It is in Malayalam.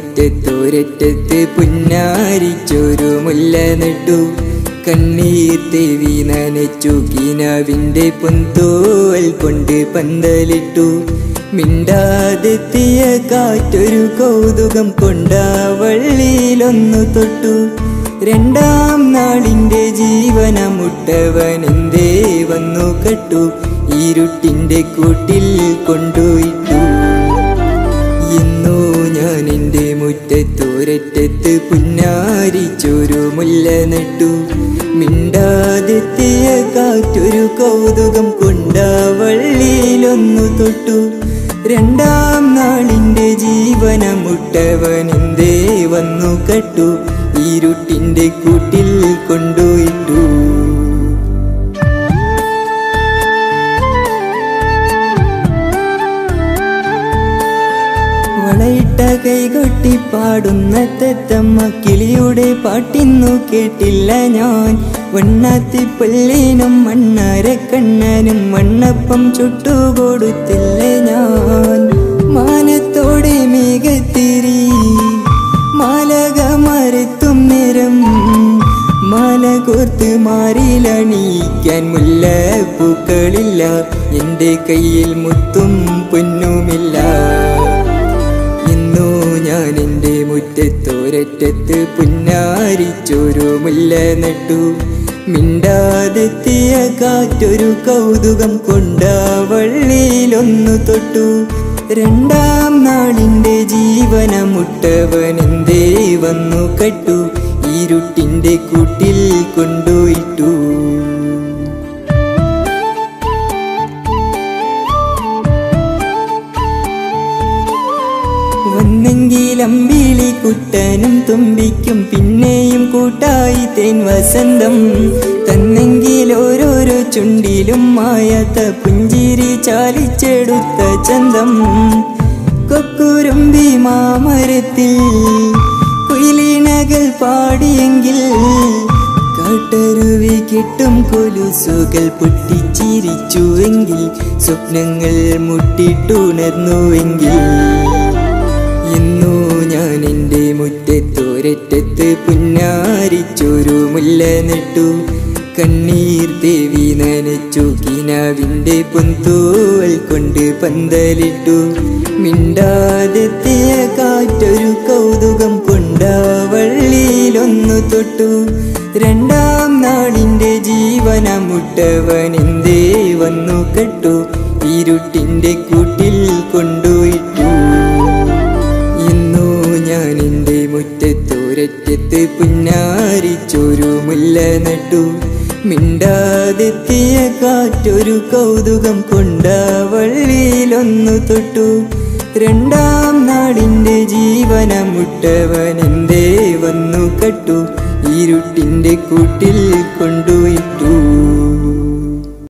മുറ്റത്തോരറ്റത്ത് പുന്നാരിച്ചൊരു മുല്ല നട്ടു കണ്ണീർ തേവി നനച്ചു കിനാവിൻ്റെ പൊന്തോൽ കൊണ്ട് പന്തലിട്ടു മിണ്ടാതെത്തിയ കാറ്റൊരു കൗതുകം കൊണ്ടാവള്ളിയിലൊന്നു തൊട്ടു രണ്ടാം നാളിന്റെ ജീവനമുട്ടവൻ എന്തേ വന്നു കട്ടു ഇരുട്ടിന്റെ കൂട്ടിൽ കൊണ്ടുപോയിട്ടു ഇന്നു ഞാൻ എൻ്റെ മുറ്റത്തോരറ്റത്ത് പുന്നാരിച്ചൊരു മുല്ല നട്ടു മിണ്ടാതെത്തിയ കാറ്റൊരു കൗതുകം കൊണ്ടാവള്ളിയിലൊന്നു തൊട്ടു രണ്ടാം നാളിന്റെ ജീവനമുട്ടവൻ എന്തേ വന്നു കട്ടു ഇരുട്ടിന്റെ കൂട്ടിൽ കൊണ്ടുപോയിട്ടു വളയിട്ട കൈകൊട്ടി പാടുന്ന തെത്തമ്മ കിളിയുടെ പാട്ടിന്നു കേട്ടില്ല ഞാൻ വണ്ണാത്തി പല്ലിനും മണ്ണാര കണ്ണനും മണ്ണപ്പം ചുട്ടുകൊടുത്തില്ല ഞാൻ മാനത്തോടെ മേഘത്തിരി മാലക മരത്തും നിരം മാല കോർത്ത് മാറിലണിയിക്കാൻ മുല്ലപ്പൂക്കളില്ല എൻ്റെ കയ്യിൽ മുത്തും പൊന്നുമില്ല ഇന്നു ഞാൻ എൻ്റെ മുറ്റത്തോരറ്റത്ത് പുന്നാരിച്ചൊരു മുല്ല നട്ടു മിണ്ടാതെത്തിയ കാറ്റൊരു കൗതുകം കൊണ്ടാവള്ളിയിലൊന്നു തൊട്ടു രണ്ടാം നാളിന്റെ ജീവനമുട്ടവൻ എന്തേ വന്നു കട്ടു ഇരുട്ടിന്റെ കൂട്ടിൽ കൊണ്ടുപോയിട്ടു വന്നെങ്കിൽ അമ്പിളി കുട്ടനും തുമ്പിക്കും പിന്നെയും കൂട്ടായി തേൻ വസന്തം തന്നെങ്കിൽ ഓരോരോ ചുണ്ടിലും മായാത്ത പുഞ്ചിരി ചാലിച്ചെടുത്ത ചന്തം കൊക്കുരുമ്പി മാമരത്തിൽ കുയിലിണകൾ പാടിയെങ്കിൽ കാട്ടരുവി കിട്ടും കൊലുസുകൾ പൊട്ടിച്ചിരിച്ചുവെങ്കിൽ സ്വപ്നങ്ങൾ മുട്ടിട്ടുണർന്നുവെങ്കിൽ ഇന്നു ഞാൻ എൻ്റെ മുറ്റത്തോരറ്റത്ത് പുന്നാരിച്ചൊരു മുല്ല നട്ടു കണ്ണീർ ദേവി നനച്ചു കിനാവിൻ്റെ പൊന്തോൽ കൊണ്ട് പന്തലിട്ടു മിണ്ടാതെത്തിയ കാറ്റൊരു കൗതുകം കൊണ്ടാവള്ളിയിലൊന്നു തൊട്ടു രണ്ടാം നാളിന്റെ ജീവനമുട്ടവൻ എന്തേ വന്നു കട്ടു ഇരുട്ടിന്റെ കൂട്ടിൽ കൊണ്ടുപോയിട്ടു ഇന്നു ഞാൻ എൻ്റെ മുറ്റത്തോരറ്റത്ത് പുന്നാരിച്ചൊരു മുല്ല നട്ടു മിണ്ടാതെത്തിയ കാറ്റൊരു കൗതുകം കൊണ്ടാവള്ളിയിലൊന്നു തൊട്ടു രണ്ടാം നാടിന്റെ ജീവനമുട്ടവൻ എന്തേ വന്നു കട്ടു ഇരുട്ടിന്റെ കൂട്ടിൽ കൊണ്ടുപോയിട്ടു